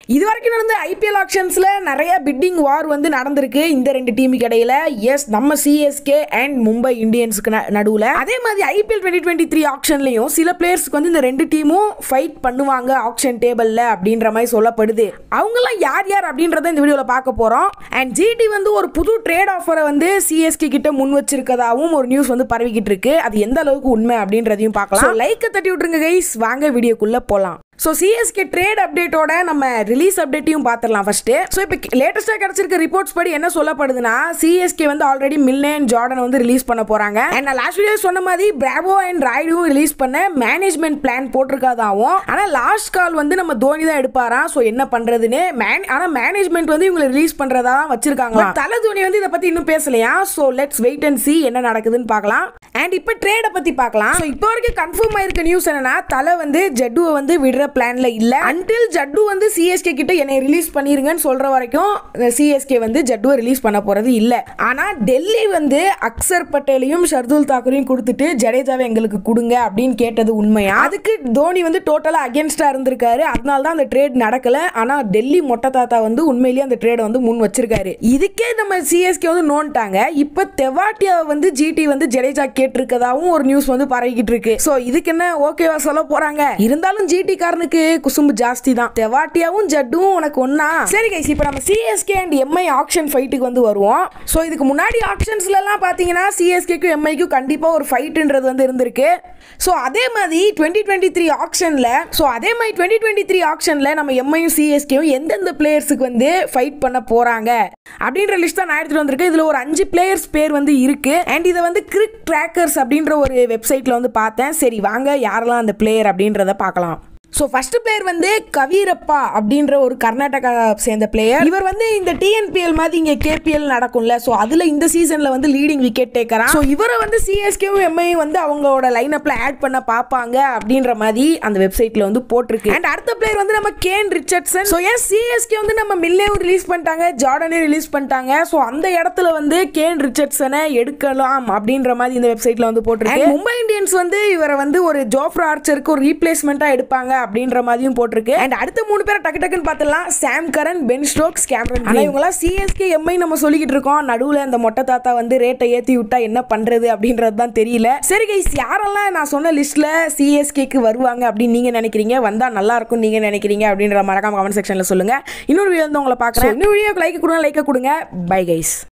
இது வரைக்கும் நடந்த ஐபிஎல் ஆக்ஷன்ஸ்ல நிறைய பிட்டிங் வார் வந்து நடந்திருக்கு இந்த ரெண்டு டீமுக்கு இடையில எஸ் நம்ம சிஎஸ்கே அண்ட் மும்பை இந்தியன்ஸுக்கு நடுவில் அதே மாதிரி ஐபிஎல் டுவெண்ட்டி டுவெண்ட்டி த்ரீ ஆக்ஷன்லையும் சில பிளேயர்ஸ்க்கு வந்து இந்த ரெண்டு டீமும் ஃபைட் பண்ணுவாங்க ஆக்ஷன் டேபிளில் அப்படின்ற மாதிரி சொல்லப்படுது அவங்கெல்லாம் யார் யார் அப்படின்றத இந்த வீடியோவில் பார்க்க போகிறோம் அண்ட் ஜிடி வந்து ஒரு புது ட்ரேட் ஆஃபரை வந்து சிஎஸ்கே கிட்ட முன் வச்சிருக்கதாவும் ஒரு நியூஸ் வந்து பரவிக்கிட்டு இருக்கு அது எந்த அளவுக்கு உண்மை அப்படின்றதையும் பார்க்கலாம் லைக்கை தட்டி விட்டுருங்க கைஸ் வாங்க வீடியோக்குள்ளே போகலாம் ஸோ சிஎஸ்கே ட்ரேட் அப்டேட்டோட நம்ம ரிலீஸ் அப்டேட்டையும் பார்த்துடலாம் ஃபர்ஸ்ட் ஸோ இப்போ லேட்டஸ்ட்டாக கிடச்சிருக்க ரிப்போர்ட்ஸ் படி என்ன சொல்லப்படுதுன்னா சிஎஸ்கே வந்து ஆல்ரெடி மில்லே அண்ட் ஜார்டன் வந்து ரிலீஸ் பண்ண போகிறாங்க அண்ட் நான் லாஸ்ட் வீடியோ சொன்ன மாதிரி பிராவோ அண்ட் ராய்டும் ரிலீஸ் பண்ண மேனேஜ்மெண்ட் பிளான் போட்டிருக்காதாவும் ஆனால் லாஸ்ட் கால் வந்து நம்ம தோனி தான் எடுப்பாராம் ஸோ என்ன பண்ணுறதுன்னு மேன் ஆனால் மேனேஜ்மெண்ட் வந்து இவங்களை ரிலீஸ் பண்ணுறதா வச்சிருக்காங்க தலை தோனி வந்து இதை பற்றி இன்னும் பேசலையா so let's wait and see என்ன நடக்குதுன்னு பார்க்கலாம் அண்ட் இப்போ ட்ரேடை பற்றி பார்க்கலாம் ஸோ இப்போ வரைக்கும் கன்ஃபார்ம் ஆயிருக்க நியூஸ் என்னன்னா தலை வந்து ஜட்டுவை வந்து விடுற பிளான்ல இல்ல அன்டில் ஜட்டு வந்து சிஎஸ்கே கிட்ட என்னை ரிலீஸ் பண்ணிருங்கன்னு சொல்ற வரைக்கும் சிஎஸ்கே வந்து ஜட்டுவை ரிலீஸ் பண்ண போறது இல்ல ஆனா டெல்லி வந்து அக்சர் பட்டேலையும் ஷர்துல் தாக்கூரையும் கொடுத்துட்டு ஜடேஜாவை எங்களுக்கு கொடுங்க அப்படின்னு கேட்டது உண்மையா அதுக்கு தோனி வந்து டோட்டலா அகேன்ஸ்டா இருந்திருக்காரு அதனால தான் அந்த ட்ரேட் நடக்கல ஆனா டெல்லி மொட்டை தாத்தா வந்து உண்மையிலேயே அந்த ட்ரேடை வந்து முன் வச்சிருக்காரு இதுக்கே நம்ம சிஎஸ்கே வந்து நோன்ட்டாங்க இப்போ தெவாட்டியாவை வந்து ஜிடி வந்து ஜடேஜா கேட்டிருக்கதாவும் ஒரு நியூஸ் வந்து பரவிக்கிட்டு இருக்கு ஸோ இதுக்கு என்ன ஓகேவா சொல்ல போறாங்க இருந்தாலும் ஜிடி காரனுக்கு குசும்பு ஜாஸ்தி தான் தெவாட்டியாவும் ஜட்டும் உனக்கு ஒன்னா சரி கைஸ் இப்போ நம்ம சிஎஸ்கே அண்ட் எம்ஐ ஆக்ஷன் ஃபைட்டுக்கு வந்து வருவோம் ஸோ இதுக்கு முன்னாடி ஆக்ஷன்ஸ்ல எல்லாம் பார்த்தீங்கன்னா சிஎஸ்கேக்கும் எம்ஐக்கும் கண்டிப்பாக ஒரு ஃபைட்டுன்றது வந்து இருந்திருக்கு ஸோ அதே மாதிரி டுவெண்ட்டி டுவெண்ட்டி த்ரீ ஆக்ஷனில் ஸோ அதே மாதிரி டுவெண்ட்டி டுவெண்ட்டி த்ரீ ஆக்ஷனில் நம்ம எம்ஐயும் சிஎஸ்கேவும் எந்தெந்த பிளேயர்ஸுக்கு வந்து ஃபைட் பண்ண போகிறாங்க அப்படின்ற லிஸ்ட் தான் நான் எடுத்துகிட்டு வந்திருக்கேன் இதில் ஒரு அஞ்சு பிளேயர்ஸ் பேர் வந்து இருக்கு அண்ட் இதை வந்து கிரிக் ட்ராக்கர்ஸ் அப்படின்ற ஒரு வெப்சைட்டில் வந்து பார்த்தேன் சரி வாங்க யாரெல்லாம் அந்த பிளேயர் அப்படின்றத பார்க்கலாம் ஸோ ஃபர்ஸ்ட் பிளேயர் வந்து கவீரப்பா அப்படின்ற ஒரு கர்நாடகா சேர்ந்த பிளேயர் இவர் வந்து இந்த டிஎன்பிஎல் மாதிரி இங்கே கேபிஎல் நடக்கும்ல ஸோ அதில் இந்த சீசனில் வந்து லீடிங் விக்கெட் டேக்கரா ஸோ இவரை வந்து சிஎஸ்கேவும் எம்ஐ வந்து அவங்களோட லைனப்பில் ஆட் பண்ண பார்ப்பாங்க அப்படின்ற மாதிரி அந்த வெப்சைட்டில் வந்து போட்டிருக்கு அண்ட் அடுத்த பிளேயர் வந்து நம்ம கேன் ரிச்சர்ட்சன் ஸோ ஏன் சிஎஸ்கே வந்து நம்ம மில்லேவும் ரிலீஸ் பண்ணிட்டாங்க ஜார்டனே ரிலீஸ் பண்ணிட்டாங்க ஸோ அந்த இடத்துல வந்து கேன் ரிச்சர்ட்சனை எடுக்கலாம் அப்படின்ற மாதிரி இந்த வெப்சைட்டில் வந்து போட்டிருக்கு மும்பை இந்தியன்ஸ் வந்து இவரை வந்து ஒரு ஜோஃப்ரா ஆர்ச்சருக்கு ஒரு ரீப்ளேஸ்மெண்ட்டாக எடுப்பாங்க அப்படின்ற மாதிரியும் போட்டிருக்கு அண்ட் அடுத்த மூணு பேரை டக்கு டக்குன்னு பார்த்துலாம் Sam Curran Ben Stokes Cameron ஆனால் இவங்களாம் சிஎஸ்கே எம்ஐ நம்ம சொல்லிக்கிட்டு இருக்கோம் நடுவில் இந்த மொட்டை தாத்தா வந்து ரேட்டை ஏற்றி விட்டா என்ன பண்றது அப்படின்றது தான் தெரியல சரி கைஸ் யாரெல்லாம் நான் சொன்ன லிஸ்ட்ல சிஎஸ்கேக்கு வருவாங்க அப்படின்னு நீங்க நினைக்கிறீங்க வந்தா நல்லா இருக்கும் நீங்க நினைக்கிறீங்க அப்படின்ற மறக்காம கமெண்ட் செக்ஷன்ல சொல்லுங்க இன்னொரு வீடியோ வந்து உங்களை பார்க்குறேன் இன்னொரு வீடியோக்கு லைக் கொடுங்க லைக் கொடுங்க பை கைஸ்